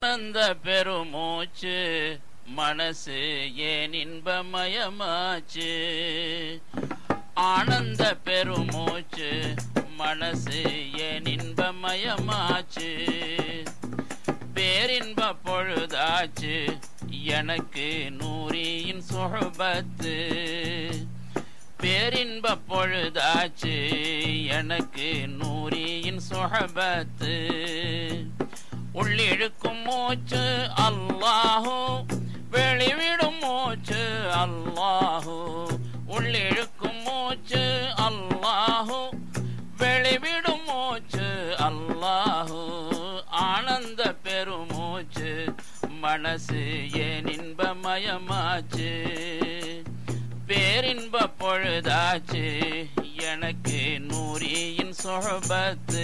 ஆனந்த பெருமூச்சு மனசு ஏன் இன்பமயமாச்சு ஆனந்த பெருமூச்சு மனசு ஏன் இன்பமயமாச்சு பேரின்ப பொழுதாச்சு எனக்கு நூரியின் சுழபத்து பேரின்ப பொழுதாச்சு எனக்கு நூரியின் சுழபத்து உள்ளிழுக்கும் மூச்சு அல்லாஹோ வெளிவிடும் மூச்சு அல்லாஹோ உள்ளிழுக்கும் மூச்சு அல்லாஹோ வெளிவிடும் மூச்சு அல்லாஹோ ஆனந்த பெருமூச்சு மனசு ஏன் இன்பமயமாச்சு பேரின்ப பொழுதாச்சு எனக்கு நூரியின் சொழபத்து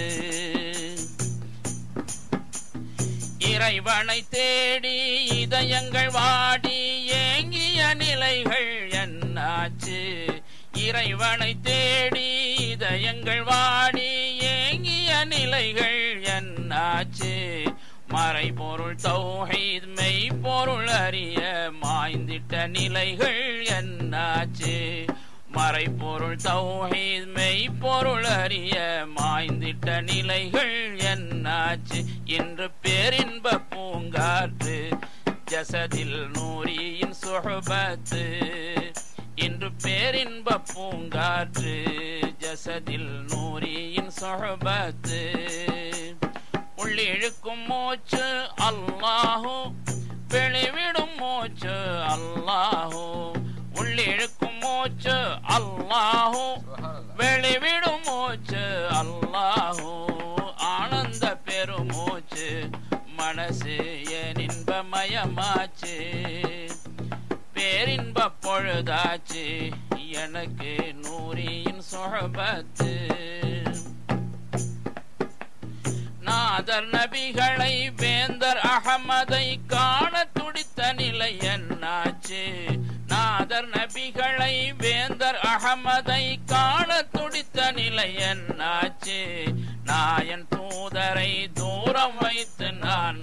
இறைவனை தேடி இதயங்கள் வாடி ஏங்கிய நிலைகள் என்னாச்சு இறைவனை தேடி இதயங்கள் வாடி ஏங்கிய நிலைகள் என்னாச்சு மறைபொருள் தௌஹீத் மெய்ப்பொருள் அறிய மாய்ந்திட்ட நிலைகள் என்னாச்சு மறைபொருள் தௌஹீத் மெய்ப்பொருள் அறிய மாய்ந்திட்ட நிலைகள் என்னாச்சு இன்று பேரின்ப பூங்காற்று ஜசதில் நூரியின் சுழபத்து இன்று பேரின்ப பூங்காற்று ஜசதில் நூரியின் சுழபத்து உள்ளிழுக்கும் மூச்சு அல்லாஹோ வெளிவிடும் மூச்சு அல்லாஹோ உள்ளிழுக்கும் மூச்சு அல்லாஹோ வெளிவிடும் மூச்சு அல்லாஹோ ஆனந்த பெருமூச்சு மனசு என் இன்பமயமாச்சு பேரின்ப பொழுதாச்சு எனக்கு நூரியின் சுழபத்து நாதர் நபிகளை வேந்தர் அகமதை காண துடித்த நிலை என்னாச்சு நாதர் நபிகளை வேந்தர் அகமதை காண துடித்த நிலை என்னாச்சு நாயன் தூதரை தூரம் வைத்து நான்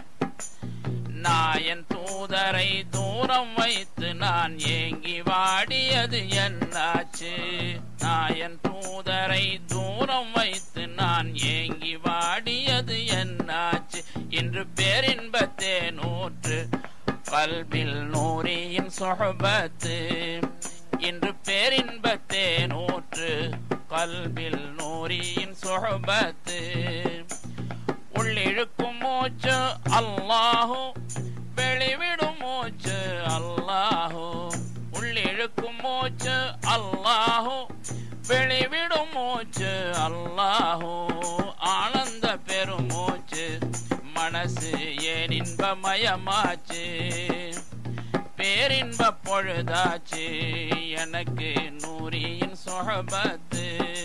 நாயன் தூதரை தூரம் வைத்து நான் ஏங்கி வாடியது என்னாச்சு நாயன் தூதரை தூரம் வைத்து நான் ஏங்கி வாடியது என்னாச்சு இன்று பேரின்பத்தே நூற்று கல்பில் நூரியின் சொஹபத்து இன்று பேரின்பத்தே நூற்று கல்பில் நூரியின் சொஹபத்து உள்ளிழுக்கும் மூச்சு அல்லாஹோ வெளிவிடும் மூச்சு அல்லாஹோ உள்ளிழுக்கும் மூச்சு அல்லாஹோ வெளிவிடும் மூச்சு அல்லாஹோ ஆனந்த பெருமூச்சு மனசு ஏன் இன்பமயமாச்சு பேரின்ப பொழுதாச்சு எனக்கு நூரியின் சொஹபத்து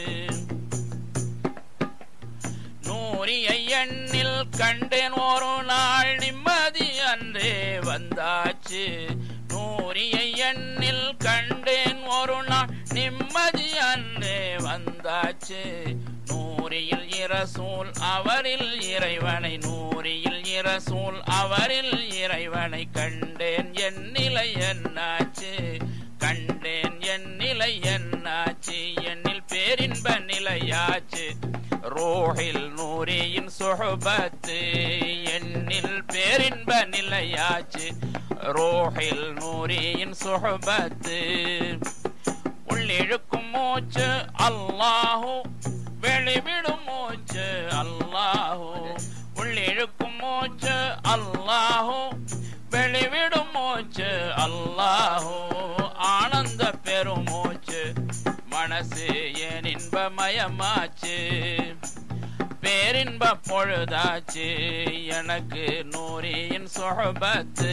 நூறியை எண்ணில் கண்டேன் ஒரு நாள் நிம்மதி அன்றே வந்தாச்சு நூறியை எண்ணில் கண்டேன் ஒரு நாள் நிம்மதி அன்றே வந்தாச்சு நூறியில் இரசூல் அவரில் இறைவனை நூறியில் இரசூல் அவரில் இறைவனை கண்டேன் என் நிலை என்னாச்சு கண்டேன் என் நிலை என்னாச்சு என்னில் பேரின்ப நிலையாச்சு ரோஹில் நூரியின் சுஹபத்து என்னில் பேரின்ப நிலையாச்சு ரோஹில் நூரியின் சுஹபத்து உள்ளிழுக்கும் மூச்சு அல்லாஹோ வெளிவிடும் மூச்சு அல்லாஹோ உள்ளிழுக்கும் மூச்சு அல்லாஹோ வெளிவிடும் மூச்சு அல்லாஹோ ஆனந்த பெருமூச்சு மனசு என் இன்பமயமாச்சு பேரின்ப பொழுதாச்சு எனக்கு நூரியின் சொஹபத்து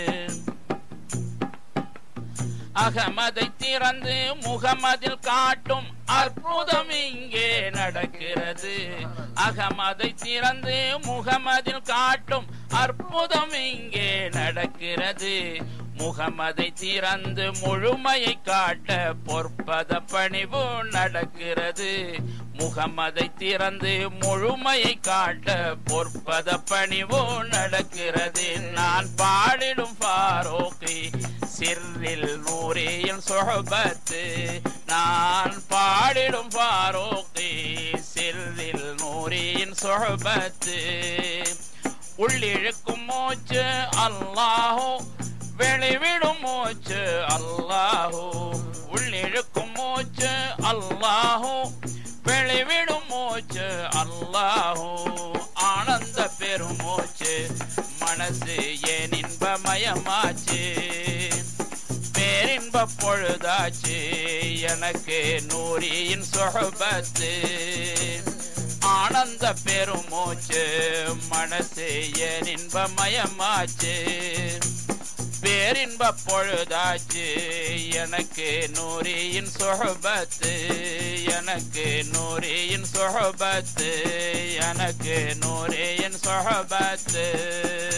அகமதை திறந்து முகமதில் காட்டும் அற்புதம் இங்கே நடக்கிறது அகமதை திறந்து முகமதில் காட்டும் அற்புதம் இங்கே நடக்கிறது முகமதை திறந்து முழுமையை காட்ட பொற்பத பணிவு நடக்கிறது முகமதை திறந்து முழுமையை காட்ட பொற்பத பணிவு நடக்கிறது நான் பாடிடும் பாரோக்கி சிறில் நூறியின் சொஹபத்து நான் பாடிடும் பாரோக்கி சிறில் நூறியின் சொஹபத்து உள்ளிழுக்கும் மூச்சு அல்லாஹோ வெளிவிடும் மூச்சு அல்லாஹோ உள்ளிழுக்கும் மூச்சு அல்லாஹோ வெளிவிடும் மூச்சு அல்லாஹோ ஆனந்த பெருமூச்சு மனசு ஏன் இன்பமயமாச்சு பேரின்ப பொழுதாச்சு எனக்கு நூரியின் சொஹபத்து ஆனந்த பெருமூச்சு மனசு என் இன்பமயமாச்சு பேரின்ப பொழுதாச்சு எனக்கு நூரியின் சொஹபத்து எனக்கு நூரியின் சொஹபத்து எனக்கு நூரியின் சொஹபத்து